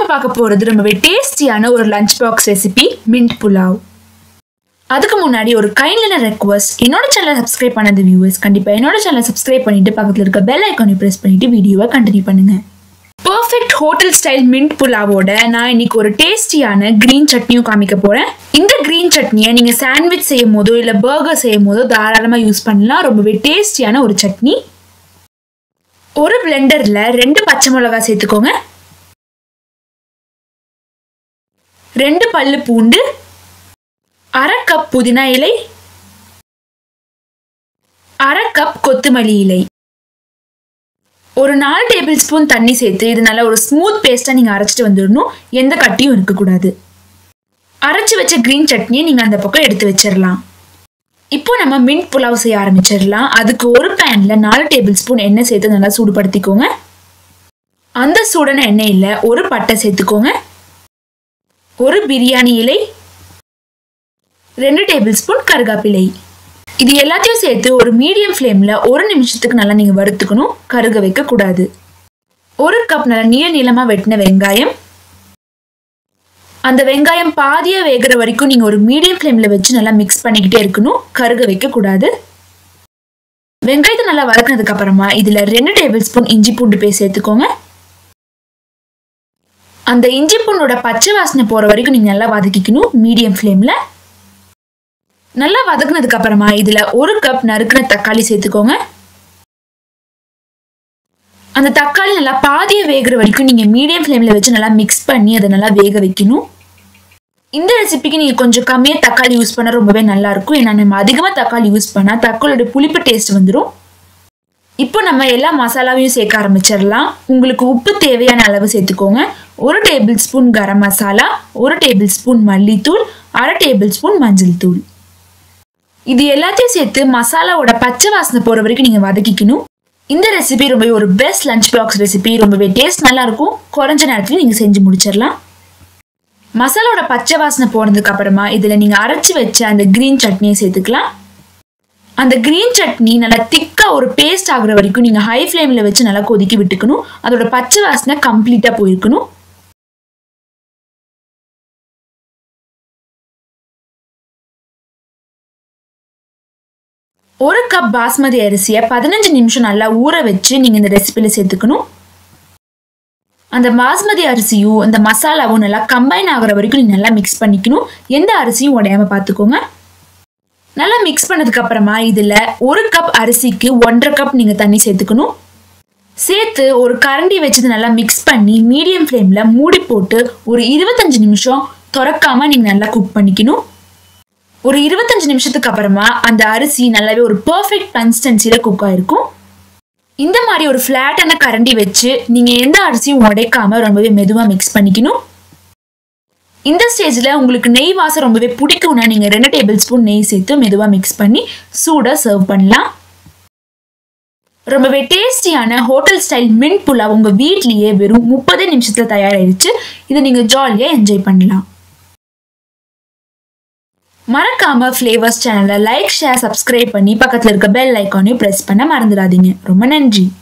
பார்க்க போகிறது ரொம்பவே டேஸ்டியான ஒரு lunch box recipe mint pulao அதுக்கு முன்னாடி ஒரு கைண்ட்லான ரெக்வஸ்ட் என்னோட சேனலை சப்ஸ்கிரைப் பண்ணாத வியூவர்ஸ் கண்டிப்பாக என்னோட சேனலை சப்ஸ்கிரைப் பண்ணிட்டு பக்கத்தில் இருக்க பெல் ஐக்கானை ப்ரெஸ் பண்ணிட்டு வீடியோவை கண்டினியூ பண்ணுங்க பர்ஃபெக்ட் ஹோட்டல் ஸ்டைல் மின்ட் புலாவோட நான் இன்னைக்கு ஒரு டேஸ்டியான கிரீன் சட்னியும் காமிக்க போறேன் இந்த கிரீன் சட்னியை நீங்க சாண்ட்விச் செய்யும் போதோ இல்லை பர்கர் செய்யும் போதோ தாராளமாக யூஸ் பண்ணலாம் ரொம்பவே டேஸ்டியான ஒரு சட்னி ஒரு பிளெண்டர்ல ரெண்டு பச்சை மிளகாய் சேர்த்துக்கோங்க ரெண்டு பல்லு பூண்டு அரை கப் புதினா இலை அரை கப் கொத்தமல்லி இலை ஒரு நாலு டேபிள் ஸ்பூன் தண்ணி சேர்த்து இது நல்லா ஒரு ஸ்மூத் பேஸ்ட்டாக நீங்கள் அரைச்சிட்டு வந்துடணும் எந்த கட்டியும் இருக்கக்கூடாது அரைச்சி வச்ச க்ரீன் சட்னியை நீங்கள் அந்த பக்கம் எடுத்து வச்சிடலாம் இப்போ நம்ம மின்ட் புலாவ் செய்ய ஆரம்பிச்சிடலாம் அதுக்கு ஒரு பேனில் நாலு டேபிள் ஸ்பூன் எண்ணெய் சேர்த்து நல்லா சூடுபடுத்திக்கோங்க அந்த சூடான எண்ணெயில் ஒரு பட்டை சேர்த்துக்கோங்க ஒரு பிரியாணி இலை ரெண்டு டேபிள் ஸ்பூன் கருகாப்பிலை இது எல்லாத்தையும் சேர்த்து ஒரு மீடியம் ஃப்ளேமில் ஒரு நிமிஷத்துக்கு நல்லா நீங்கள் வறுத்துக்கணும் கருக வைக்கக்கூடாது ஒரு கப் நல்லா நீள நீளமாக வெட்டின வெங்காயம் அந்த வெங்காயம் பாதியாக வேகிற வரைக்கும் நீங்கள் ஒரு மீடியம் ஃப்ளேமில் வச்சு நல்லா மிக்ஸ் பண்ணிக்கிட்டே இருக்கணும் கருக வைக்கக்கூடாது வெங்காயத்தை நல்லா வதக்கினதுக்கு அப்புறமா இதில் ரெண்டு டேபிள் ஸ்பூன் இஞ்சி பூண்டு பேஸ்ட் சேர்த்துக்கோங்க அந்த இஞ்சி பூண்டோட பச்சை வாசனை போகிற வரைக்கும் நீங்கள் நல்லா வதக்கிக்கணும் மீடியம் ஃப்ளேமில் நல்லா வதக்குனதுக்கு அப்புறமா இதில் ஒரு கப் நறுக்கின தக்காளி சேர்த்துக்கோங்க அந்த தக்காளி நல்லா பாதியை வேகிற வரைக்கும் நீங்கள் மீடியம் ஃப்ளேமில் வச்சு நல்லா மிக்ஸ் பண்ணி அதை நல்லா வேக வைக்கணும் இந்த ரெசிபிக்கு நீங்கள் கொஞ்சம் கம்மியாக தக்காளி யூஸ் பண்ண ரொம்பவே நல்லா இருக்கும் ஏன்னா நம்ம அதிகமாக தக்காளி யூஸ் பண்ணால் தக்காளியோட புளிப்பு டேஸ்ட் வந்துடும் இப்போ நம்ம எல்லா மசாலாவையும் சேர்க்க ஆரம்பிச்சிடலாம் உங்களுக்கு உப்பு தேவையான அளவு சேர்த்துக்கோங்க ஒரு டேபிள் ஸ்பூன் கரம் மசாலா ஒரு டேபிள் ஸ்பூன் மல்லித்தூள் அரை டேபிள் ஸ்பூன் மஞ்சள் தூள் இது எல்லாத்தையும் சேர்த்து மசாலாவோட பச்சை வாசனை போகிற வரைக்கும் நீங்கள் வதக்கிக்கணும் இந்த ரெசிபி ரொம்பவே ஒரு பெஸ்ட் லஞ்ச் பாக்ஸ் ரெசிபி ரொம்பவே டேஸ்ட் நல்லா இருக்கும் குறைஞ்ச நேரத்தில் நீங்கள் செஞ்சு முடிச்சிடலாம் மசாலாவோட பச்சை வாசனை போனதுக்கு அப்புறமா இதில் நீங்கள் அரைச்சி வச்ச அந்த க்ரீன் சட்னியை சேர்த்துக்கலாம் அந்த க்ரீன் சட்னி நல்லா திக்காக ஒரு பேஸ்ட் ஆகுற வரைக்கும் நீங்கள் ஹை ஃப்ளேமில் வச்சு நல்லா கொதிக்க விட்டுக்கணும் அதோட பச்சை வாசனை கம்ப்ளீட்டாக போயிருக்கணும் ஒரு கப் பாஸ்மதி அரிசியை பதினஞ்சு நிமிஷம் நல்லா ஊற வச்சு நீங்கள் இந்த ரெசிபியில் சேர்த்துக்கணும் அந்த பாஸ்மதி அரிசியும் இந்த மசாலாவும் நல்லா கம்பைன் ஆகிற வரைக்கும் நீங்கள் நல்லா மிக்ஸ் பண்ணிக்கணும் எந்த அரிசியும் உடையாம பார்த்துக்கோங்க நல்லா மிக்ஸ் பண்ணதுக்கு அப்புறமா இதில் ஒரு கப் அரிசிக்கு ஒன்றரை கப் நீங்கள் தண்ணி சேர்த்துக்கணும் சேர்த்து ஒரு கரண்டி வச்சு நல்லா மிக்ஸ் பண்ணி மீடியம் ஃப்ளேமில் மூடி போட்டு ஒரு இருபத்தஞ்சு நிமிஷம் திறக்காம நீங்கள் நல்லா குக் பண்ணிக்கணும் ஒரு இருபத்தஞ்சு நிமிஷத்துக்கு அப்புறமா அந்த அரிசி நல்லாவே ஒரு பர்ஃபெக்ட் கன்சிஸ்டன்சியில் குக் ஆயிருக்கும் இந்த மாதிரி ஒரு ஃப்ளாட்டான கரண்டி வச்சு நீங்கள் எந்த அரிசியும் உடைக்காம ரொம்பவே மெதுவாக மிக்ஸ் பண்ணிக்கணும் இந்த ஸ்டேஜில் உங்களுக்கு நெய் வாசம் ரொம்பவே பிடிக்கும்னா நீங்கள் ரெண்டு டேபிள் ஸ்பூன் நெய் சேர்த்து மெதுவாக மிக்ஸ் பண்ணி சூடாக சர்வ் பண்ணலாம் ரொம்பவே டேஸ்டியான ஹோட்டல் ஸ்டைல் மின்ட் புலாவ் உங்கள் வீட்லேயே வெறும் முப்பது நிமிஷத்தில் தயாராகிடுச்சு இதை நீங்கள் ஜாலியாக என்ஜாய் பண்ணலாம் மறக்காம ஃப்ளேவர்ஸ் சேனலை லைக் ஷேர் சப்ஸ்கிரைப் பண்ணி பக்கத்தில் இருக்க பெல் ஐக்கானையும் ப்ரெஸ் பண்ண மறந்துடாதீங்க ரொம்ப நன்றி